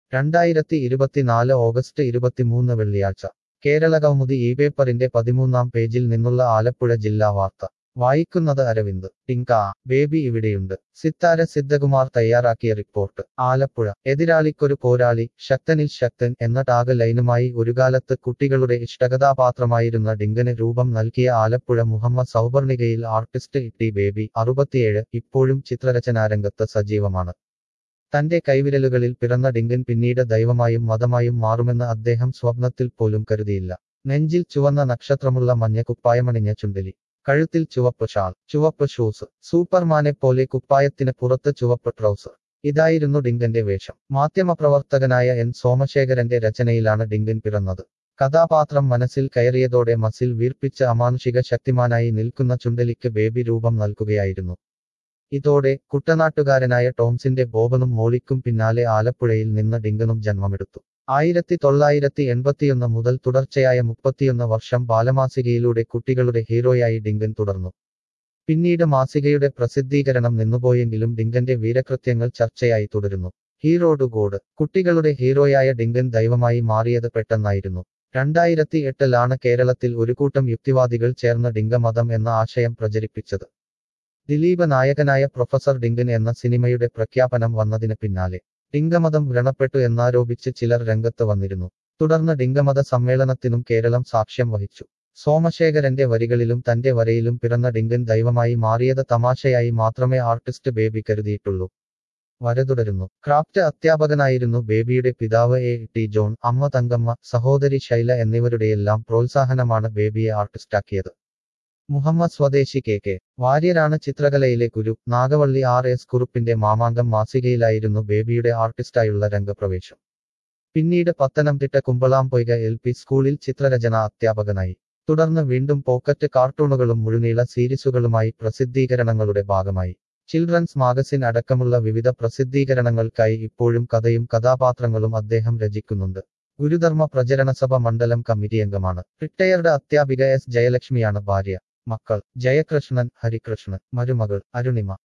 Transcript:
രണ്ടായിരത്തി ഇരുപത്തിനാല് ഓഗസ്റ്റ് ഇരുപത്തിമൂന്ന് വെള്ളിയാഴ്ച കേരള കൗമുദി ഈ പേപ്പറിന്റെ പതിമൂന്നാം പേജിൽ നിന്നുള്ള ആലപ്പുഴ ജില്ലാ വാർത്ത വായിക്കുന്നത് അരവിന്ദ് ടിങ്ക ബേബി ഇവിടെയുണ്ട് സിത്താര സിദ്ധകുമാർ തയ്യാറാക്കിയ റിപ്പോർട്ട് ആലപ്പുഴ എതിരാളിക്കൊരു പോരാളി ശക്തനിൽ ശക്തൻ എന്ന ടാഗ് ലൈനുമായി ഒരുകാലത്ത് കുട്ടികളുടെ ഇഷ്ടകഥാപാത്രമായിരുന്ന ഡിങ്കന് രൂപം നൽകിയ ആലപ്പുഴ മുഹമ്മദ് സൗപർണികയിൽ ആർട്ടിസ്റ്റ് ടി ബേബി അറുപത്തിയേഴ് ഇപ്പോഴും ചിത്രരചനാരംഗത്ത് സജീവമാണ് തന്റെ കൈവിരലുകളിൽ പിറന്ന ഡിങ്കൻ പിന്നീട് ദൈവമായും മതമായും മാറുമെന്ന് അദ്ദേഹം സ്വപ്നത്തിൽ പോലും കരുതിയില്ല നെഞ്ചിൽ ചുവന്ന നക്ഷത്രമുള്ള മഞ്ഞ കുപ്പായമണിഞ്ഞ ചുണ്ടലി കഴുത്തിൽ ചുവപ്പ് ഷാൾ ചുവപ്പ് ഷൂസ് സൂപ്പർമാനെ പോലെ കുപ്പായത്തിന് പുറത്ത് ചുവപ്പ് ട്രൗസർ ഇതായിരുന്നു ഡിങ്കന്റെ വേഷം മാധ്യമപ്രവർത്തകനായ എൻ സോമശേഖരന്റെ രചനയിലാണ് ഡിങ്കൻ പിറന്നത് കഥാപാത്രം മനസ്സിൽ കയറിയതോടെ മസിൽ വീർപ്പിച്ച് അമാനുഷിക ശക്തിമാനായി നിൽക്കുന്ന ചുണ്ടലിക്ക് ബേബി രൂപം നൽകുകയായിരുന്നു ഇതോടെ കുട്ടനാട്ടുകാരനായ ടോംസിന്റെ ബോബനും മോളിക്കും പിന്നാലെ ആലപ്പുഴയിൽ നിന്ന് ഡിങ്കനും ജന്മമെടുത്തു ആയിരത്തി തൊള്ളായിരത്തി എൺപത്തിയൊന്ന് മുതൽ തുടർച്ചയായ മുപ്പത്തിയൊന്ന് വർഷം ബാലമാസികയിലൂടെ കുട്ടികളുടെ ഹീറോയായി ഡിങ്കൻ തുടർന്നു പിന്നീട് മാസികയുടെ പ്രസിദ്ധീകരണം നിന്നുപോയെങ്കിലും ഡിങ്കന്റെ വീരകൃത്യങ്ങൾ ചർച്ചയായി തുടരുന്നു ഹീറോഡ് ഗോഡ് കുട്ടികളുടെ ഹീറോയായ ഡിങ്കൻ ദൈവമായി മാറിയത് പെട്ടെന്നായിരുന്നു രണ്ടായിരത്തി എട്ടിലാണ് കേരളത്തിൽ ഒരു കൂട്ടം യുക്തിവാദികൾ ചേർന്ന് ഡിങ്കമതം എന്ന ആശയം പ്രചരിപ്പിച്ചത് ദിലീപ് നായകനായ പ്രൊഫസർ ഡിങ്കൻ എന്ന സിനിമയുടെ പ്രഖ്യാപനം വന്നതിന് പിന്നാലെ ഡിങ്കമതം വ്രണപ്പെട്ടു എന്നാരോപിച്ച് ചിലർ രംഗത്ത് വന്നിരുന്നു തുടർന്ന് ഡിങ്കമത സമ്മേളനത്തിനും കേരളം സാക്ഷ്യം വഹിച്ചു സോമശേഖരന്റെ വരികളിലും തന്റെ വരയിലും പിറന്ന ഡിങ്കൻ ദൈവമായി മാറിയത് തമാശയായി മാത്രമേ ആർട്ടിസ്റ്റ് ബേബി കരുതിയിട്ടുള്ളൂ വര തുടരുന്നു ക്രാഫ്റ്റ് അധ്യാപകനായിരുന്നു ബേബിയുടെ പിതാവ് എ ടി ജോൺ അമ്മ തങ്കമ്മ സഹോദരി ശൈല എന്നിവരുടെയെല്ലാം പ്രോത്സാഹനമാണ് ബേബിയെ ആർട്ടിസ്റ്റാക്കിയത് മുഹമ്മദ് സ്വദേശി കെ കെ വാര്യരാണ് ചിത്രകലയിലെ ഗുരു നാഗവള്ളി ആർ എസ് കുറുപ്പിന്റെ മാമാങ്കം മാസികയിലായിരുന്നു ബേബിയുടെ ആർട്ടിസ്റ്റായുള്ള രംഗപ്രവേശം പിന്നീട് പത്തനംതിട്ട കുമ്പളാംപൊയ്ക എൽ പി സ്കൂളിൽ ചിത്രരചന അധ്യാപകനായി തുടർന്ന് വീണ്ടും പോക്കറ്റ് കാർട്ടൂണുകളും മുഴുനീള സീരീസുകളുമായി പ്രസിദ്ധീകരണങ്ങളുടെ ഭാഗമായി ചിൽഡ്രൻസ് മാഗസിൻ അടക്കമുള്ള വിവിധ പ്രസിദ്ധീകരണങ്ങൾക്കായി ഇപ്പോഴും കഥയും കഥാപാത്രങ്ങളും അദ്ദേഹം രചിക്കുന്നുണ്ട് ഗുരുധർമ്മ പ്രചരണസഭ മണ്ഡലം കമ്മിറ്റി അംഗമാണ് റിട്ടയർഡ് അധ്യാപിക എസ് ജയലക്ഷ്മിയാണ് ഭാര്യ മക്കൾ ജയകൃഷ്ണൻ ഹരികൃഷ്ണൻ മരുമകൾ അരുണിമ